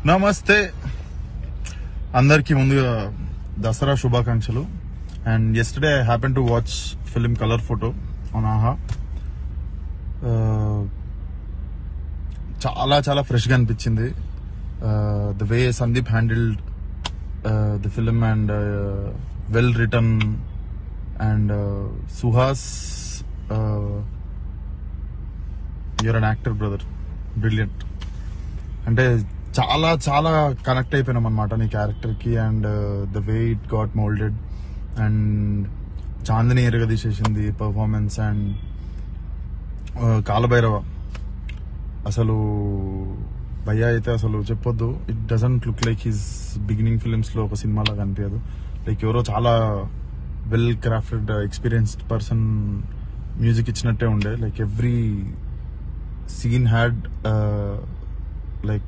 నమస్తే అందరికీ ముందుగా దసరా శుభాకాంక్షలు and yesterday I happen to watch film colour photo on Aha చాలా చాలా ఫ్రెష్గా అనిపించింది the way Sandeep handled the film and well written and Suhas you're an actor brother brilliant అంటే చాలా చాలా కనెక్ట్ అయిపోయినాం అనమాట నీ క్యారెక్టర్ కి and the way it got moulded and Chandini ఎరగదీసేసింది పర్ఫార్మెన్స్ అండ్ కాలభైరవ అసలు భయ్య అయితే అసలు చెప్పొద్దు it doesn't look like his beginning films లో ఒక సినిమా లాగా అనిపించదు లైక్ ఎవరో చాలా well crafted experienced person music ఇచ్చినట్టే ఉండే like every scene had like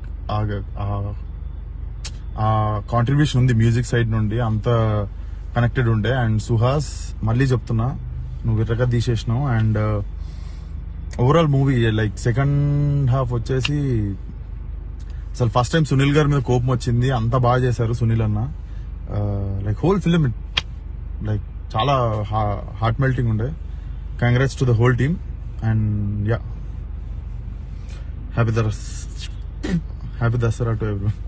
ఆ కాంట్రిబ్యూషన్ ఉంది మ్యూజిక్ సైడ్ నుండి అంత కనెక్టెడ్ ఉండే అండ్ సుహాస్ మళ్ళీ చెప్తున్నా నువ్వు విర్రగా తీసేసినావు and overall movie like second half వచ్చేసి అసలు ఫస్ట్ టైం సునీల్ గారి మీద కోపం వచ్చింది అంత బాగా చేశారు సునీల్ అన్న లైక్ హోల్ ఫిలిం లైక్ చాలా హార్ట్ మెల్టింగ్ ఉండే congrats to the whole team and ya happy దస్ హ్యాపీ దసరా టు ఎవ్రీ